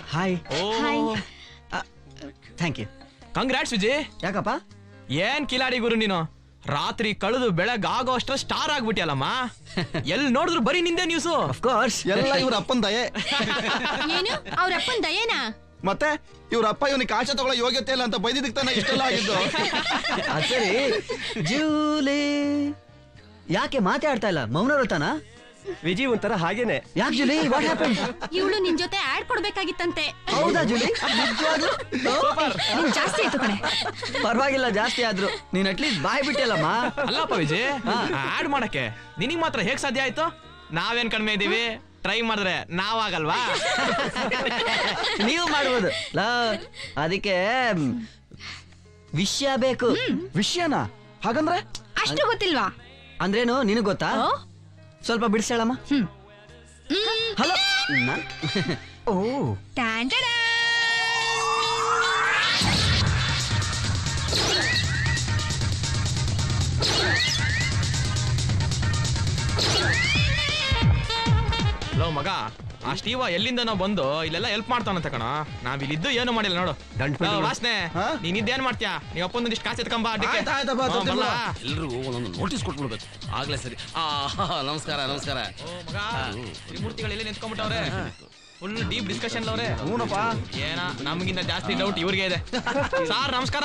Hi hi thank you congrats Vijay ಯಾಕಪ್ಪ ಏನ್ ಕಿಲಾಡಿ ಗುರು ನೀನು ರಾತ್ರಿ ಕಳೆದು ಬೆಳಗ್ ಆಗೋ ಅಷ್ಟ ಸ್ಟಾರ್ ಆಗ್ಬಿಟ್ಟಿಯಲ್ಲಮ್ಮ ಎಲ್ ನೋಡಿದ್ರು ಬರೀ ನಿಂದೆ ನ್ಯೂಸು ಆಫ್ ಕೋರ್ಸ್ ಎಲ್ಲ ಇವ್ರ ಅಪ್ಪನ್ ದಯೆ ಏನು ಅವ್ರ ಅಪ್ಪನ್ ದಯೇನಾ ಮತ್ತೆ ಇವ್ರ ಅಪ್ಪ ಇವನಿಗೆ ಕಾಶ ತಗೊಳ್ಳೋ ಯೋಗ್ಯತೆ ಇಲ್ಲ ಅಂತ ಬೈದಿದ್ದಕ್ಕೆ ತಾನೆ ಇಷ್ಟೆಲ್ಲ ಆಗಿದ್ದು ಸರಿ ಜೂಲಿ ಯಾಕೆ ಮಾತಾಡ್ತಾ ಇಲ್ಲ ಮೌನ ವ್ರತನ ವಿಜಿ ಒಂಥರ ಹಾಗೇನೆ ಯಾಕೆ ಜೂಲಿ ವಾಟ್ ಹ್ಯಾಪನ್ ಇವಳು ನಿನ್ ಜೊತೆ ಆಡ್ ಕೊಡ್ಬೇಕಾಗಿತ್ತಂತೆ ಹೌದಾ ಜೂಲಿ ನಿಜವಾಗ್ಲೂ ನಿನ್ ಜಾಸ್ತಿ ಆಯ್ತು ಕಣೆ ಪರವಾಗಿಲ್ಲ ಜಾಸ್ತಿ ಆದ್ರು ನೀನ್ ಅಟ್ಲೀಸ್ಟ್ ಬಾಯ್ ಬಿಟ್ಟಿಲ್ಲಮ್ಮ ಅಲ್ಲಪ್ಪ ವಿಜಯ್ ಆಡ್ ಮಾಡಕ್ಕೆ ನಿನಗ್ ಮಾತ್ರ ಹೇಗ್ ಸಾಧ್ಯ ಆಯ್ತು ನಾವೇನ್ ಕಡಿಮೆ ಇದೀವಿ ಟ್ರೈ ಮಾಡಿದ್ರೆ ನಾವಾಗಲ್ವಾ ನೀವು ಮಾಡ್ಬೋದು ಲಾ ಅದಕ್ಕೆ ಮ್, ವಿಷಯ ಬೇಕು ವಿಷಯನಾ ಹಾಗಂದ್ರೆ ಅಷ್ಟು ಗೊತ್ತಿಲ್ವಾ ಅಂದ್ರೇನು ನಿನಗ್ ಗೊತ್ತಾ ಓ? ಸ್ವಲ್ಪ ಬಿಡಿಸೇಳಮ್ಮ ಹಲೋ ಓ ಟ್ಯಾನ್ ಟ್ಯಾಡಾ. ಲೋ ಮಗ ಆ ಸ್ಟೀವ ಎಲ್ಲಿಂದ ಬಂದು ಇಲ್ಲೆಲ್ಲ ಹೆಲ್ಪ್ ಮಾಡ್ತಾನಂತೆ ಕಣ ನಾವ್ ಇಲ್ಲಿದ್ದು ಏನು ಮಾಡಿಲ್ಲ ನೋಡು ದಂಡ್ಪಲ್ಲಿ ಆ, ನೋಡು. ವಾಸನೆ ಹಾ? ನೀನ್ ಇದ್ದೇನ್ ಮಾಡ್ತೀಯಾ ನೀವ್ ಅಪ್ಪಂದೊಂದಿಷ್ಟು ಕಾಸು ಎತ್ಕೊಂಬ ಅಡ್ಡಿಗೆ. ಆಯ್ತ್ ಆಯ್ತಪ್ಪ, ಹ್ಮ್, ತರ್ತೀನಿ ಬರ್ಲಾ? ಬಾ. ಎಲ್ರಿಗೂ ಒಂದೊಂದು ನೋಟಿಸ್ ಕೊಟ್ಬಿಡ್ಬೇಕು ಆಗ್ಲೇ ಸರಿ ಆ ನಮಸ್ಕಾರ ನಮಸ್ಕಾರ ಓ ಮಗ ತ್ರಿಮೂರ್ತಿಗಳು ಎಲ್ಲಿ ನಿಂತ್ಕೊಂಡ್ಬಿಟ್ಟವ್ರೆ ಫುಲ್ ಡೀಪ್ ಡಿಸ್ಕಷನ್ ಅವ್ರೆ ಹ್ಞೂನಪ್ಪ ಏನ ನಮಗಿಂತ ಜಾಸ್ತಿ ಡೌಟ್ ಇವ್ರಿಗೆ ಇದೆ ಸಾರ್ ನಮಸ್ಕಾರ